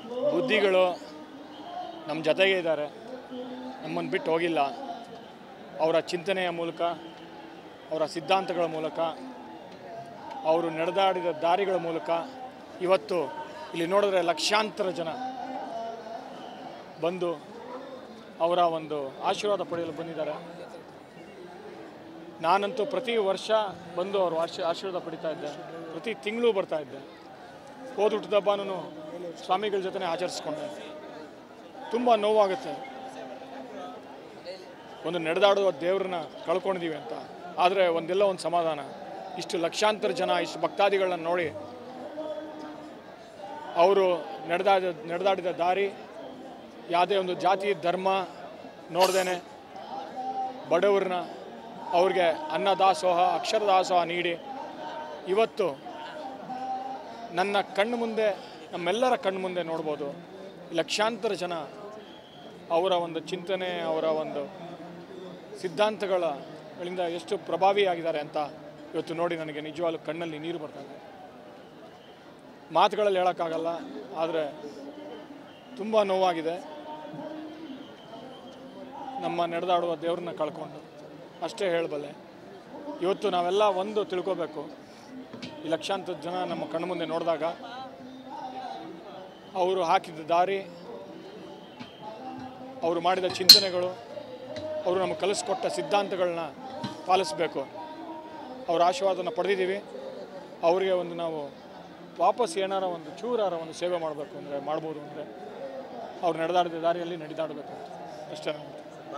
ಬುದ್ಧಿಗಳು ನಮ್ಮ ಜೊತೆಗೆ ಇದ್ದಾರೆ ನಮ್ಮನ್ನು ಬಿಟ್ಟು ಹೋಗಿಲ್ಲ ಅವರ ಚಿಂತನೆಯ ಮೂಲಕ ಅವರ ಸಿದ್ಧಾಂತಗಳ ಮೂಲಕ ಅವರು ನಡೆದಾಡಿದ ದಾರಿಗಳ ಮೂಲಕ ಇವತ್ತು ಇಲ್ಲಿ ನೋಡಿದ್ರೆ ಲಕ್ಷಾಂತರ ಜನ ಬಂದು ಅವರ ಒಂದು ಆಶೀರ್ವಾದ ಪಡೆಯಲು ಬಂದಿದ್ದಾರೆ ನಾನಂತೂ ಪ್ರತಿ ವರ್ಷ ಬಂದು ಅವ್ರ ಆಶೀ ಆಶೀರ್ವಾದ ಪಡಿತಾ ಇದ್ದೆ ಪ್ರತಿ ತಿಂಗಳು ಬರ್ತಾ ಇದ್ದೆ ಹೋದ ಹುಟ್ಟಿದ ಹಬ್ಬನೂ ಸ್ವಾಮಿಗಳ ಜೊತೆ ಆಚರಿಸ್ಕೊಂಡೆ ತುಂಬ ನೋವಾಗುತ್ತೆ ಒಂದು ನಡೆದಾಡುವ ದೇವ್ರನ್ನ ಕಳ್ಕೊಂಡಿದ್ದೀವಿ ಅಂತ ಆದರೆ ಒಂದೆಲ್ಲ ಒಂದು ಸಮಾಧಾನ ಇಷ್ಟು ಲಕ್ಷಾಂತರ ಜನ ಇಷ್ಟು ಭಕ್ತಾದಿಗಳನ್ನ ನೋಡಿ ಅವರು ನಡೆದಾಡ ನಡೆದಾಡಿದ ದಾರಿ ಯಾವುದೇ ಒಂದು ಜಾತಿ ಧರ್ಮ ನೋಡ್ದೇನೆ ಬಡವ್ರನ್ನ ಅವ್ರಿಗೆ ಅನ್ನದಾಸೋಹ ಅಕ್ಷರದಾಸೋಹ ನೀಡಿ ಇವತ್ತು ನನ್ನ ಕಣ್ಣು ಮುಂದೆ ನಮ್ಮೆಲ್ಲರ ಕಣ್ಣು ಮುಂದೆ ನೋಡ್ಬೋದು ಲಕ್ಷಾಂತರ ಜನ ಅವರ ಒಂದು ಚಿಂತನೆ ಅವರ ಒಂದು ಸಿದ್ಧಾಂತಗಳ ಗಳಿಂದ ಎಷ್ಟು ಪ್ರಭಾವಿಯಾಗಿದ್ದಾರೆ ಅಂತ ಇವತ್ತು ನೋಡಿ ನನಗೆ ನಿಜವಾಗ್ಲೂ ಕಣ್ಣಲ್ಲಿ ನೀರು ಬರ್ತದೆ ಮಾತುಗಳಲ್ಲಿ ಹೇಳೋಕ್ಕಾಗಲ್ಲ ಆದರೆ ತುಂಬ ನೋವಾಗಿದೆ ನಮ್ಮ ನಡೆದಾಡುವ ದೇವ್ರನ್ನ ಕಳ್ಕೊಂಡು ಅಷ್ಟೇ ಹೇಳಬಲ್ಲೆ ಇವತ್ತು ನಾವೆಲ್ಲ ಒಂದು ತಿಳ್ಕೋಬೇಕು ಈ ಲಕ್ಷಾಂತರ ಜನ ನಮ್ಮ ಕಣ್ಣು ಮುಂದೆ ನೋಡಿದಾಗ ಅವರು ಹಾಕಿದ ದಾರಿ ಅವರು ಮಾಡಿದ ಚಿಂತನೆಗಳು ಅವರು ನಮಗೆ ಕಲಿಸ್ಕೊಟ್ಟ ಸಿದ್ಧಾಂತಗಳನ್ನ ಪಾಲಿಸಬೇಕು ಅವ್ರ ಆಶೀರ್ವಾದನ ಪಡೆದಿದ್ದೀವಿ ಅವರಿಗೆ ಒಂದು ನಾವು ವಾಪಸ್ ಏನಾರ ಒಂದು ಚೂರಾರ ಒಂದು ಸೇವೆ ಮಾಡಬೇಕು ಅಂದರೆ ಮಾಡ್ಬೋದು ಅಂದರೆ ಅವ್ರು ನಡೆದಾಡಿದ ದಾರಿಯಲ್ಲಿ ನಡೆದಾಡಬೇಕು ಅಷ್ಟೇ ನಾನು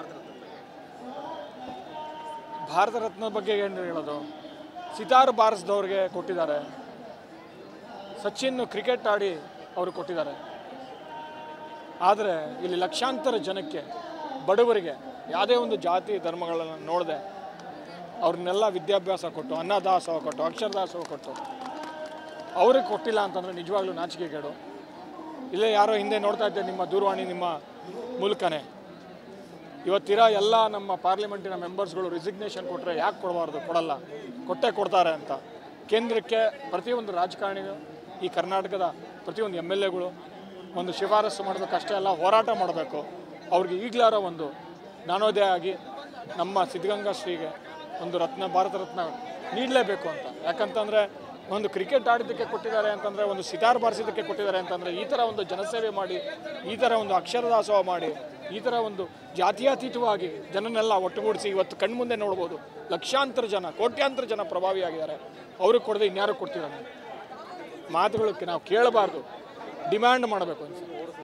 ಭಾರತ ರತ್ನ ಬಗ್ಗೆ ಏನು ಹೇಳೋದು ಸಿತಾರ್ ಬಾರಿಸಿದವ್ರಿಗೆ ಕೊಟ್ಟಿದ್ದಾರೆ ಸಚಿನ್ ಕ್ರಿಕೆಟ್ ಆಡಿ ಅವರು ಕೊಟ್ಟಿದ್ದಾರೆ ಆದರೆ ಇಲ್ಲಿ ಲಕ್ಷಾಂತರ ಜನಕ್ಕೆ ಬಡವರಿಗೆ ಯಾವುದೇ ಒಂದು ಜಾತಿ ಧರ್ಮಗಳನ್ನು ನೋಡದೆ ಅವ್ರನ್ನೆಲ್ಲ ವಿದ್ಯಾಭ್ಯಾಸ ಕೊಟ್ಟು ಅನ್ನದಾಸೋಹ ಕೊಟ್ಟು ಅಕ್ಷರದಾಸೋಹ ಕೊಟ್ಟು ಅವ್ರಿಗೆ ಕೊಟ್ಟಿಲ್ಲ ಅಂತಂದರೆ ನಿಜವಾಗ್ಲೂ ನಾಚಿಕೆಗೇಡು ಇಲ್ಲೇ ಯಾರೋ ಹಿಂದೆ ನೋಡ್ತಾ ಇದ್ದೆ ನಿಮ್ಮ ದೂರವಾಣಿ ನಿಮ್ಮ ಮೂಲಕನೇ ಇವತ್ತಿರೋ ಎಲ್ಲ ನಮ್ಮ ಪಾರ್ಲಿಮೆಂಟಿನ ಮೆಂಬರ್ಸ್ಗಳು ರಿಸಿಗ್ನೇಷನ್ ಕೊಟ್ಟರೆ ಯಾಕೆ ಕೊಡಬಾರ್ದು ಕೊಡಲ್ಲ ಕೊಟ್ಟೇ ಕೊಡ್ತಾರೆ ಅಂತ ಕೇಂದ್ರಕ್ಕೆ ಪ್ರತಿಯೊಂದು ರಾಜಕಾರಣಿಗಳು ಈ ಕರ್ನಾಟಕದ ಪ್ರತಿಯೊಂದು ಎಮ್ ಎಲ್ ಎಗಳು ಒಂದು ಶಿಫಾರಸು ಮಾಡಬೇಕಷ್ಟೇ ಅಲ್ಲ ಹೋರಾಟ ಮಾಡಬೇಕು ಅವ್ರಿಗೆ ಈಗಲಾರ ಒಂದು ಜ್ಞಾನೋದಯ ಆಗಿ ನಮ್ಮ ಸಿದ್ಧಗಂಗಾ ಶ್ರೀಗೆ ಒಂದು ರತ್ನ ಭಾರತ ರತ್ನ ನೀಡಲೇಬೇಕು ಅಂತ ಯಾಕಂತಂದರೆ ಒಂದು ಕ್ರಿಕೆಟ್ ಆಡಿದ್ದಕ್ಕೆ ಕೊಟ್ಟಿದ್ದಾರೆ ಅಂತಂದರೆ ಒಂದು ಸಿತಾರ್ ಬಾರಿಸಿದ್ದಕ್ಕೆ ಕೊಟ್ಟಿದ್ದಾರೆ ಅಂತಂದರೆ ಈ ಥರ ಒಂದು ಜನಸೇವೆ ಮಾಡಿ ಈ ಥರ ಒಂದು ಅಕ್ಷರದಾಸೋಹ ಮಾಡಿ ಈ ಥರ ಒಂದು ಜಾತ್ಯತೀತವಾಗಿ ಜನನ್ನೆಲ್ಲ ಒಟ್ಟುಗೂಡಿಸಿ ಇವತ್ತು ಕಣ್ಮುಂದೆ ನೋಡ್ಬೋದು ಲಕ್ಷಾಂತರ ಜನ ಕೋಟ್ಯಾಂತರ ಜನ ಪ್ರಭಾವಿಯಾಗಿದ್ದಾರೆ ಅವ್ರಿಗೆ ಕೊಡದೆ ಇನ್ಯಾರು ಕೊಡ್ತಿದ್ದಾರೆ ಮಾತುಗಳಕ್ಕೆ ನಾವು ಕೇಳಬಾರ್ದು ಡಿಮ್ಯಾಂಡ್ ಮಾಡಬೇಕು ಅಂತ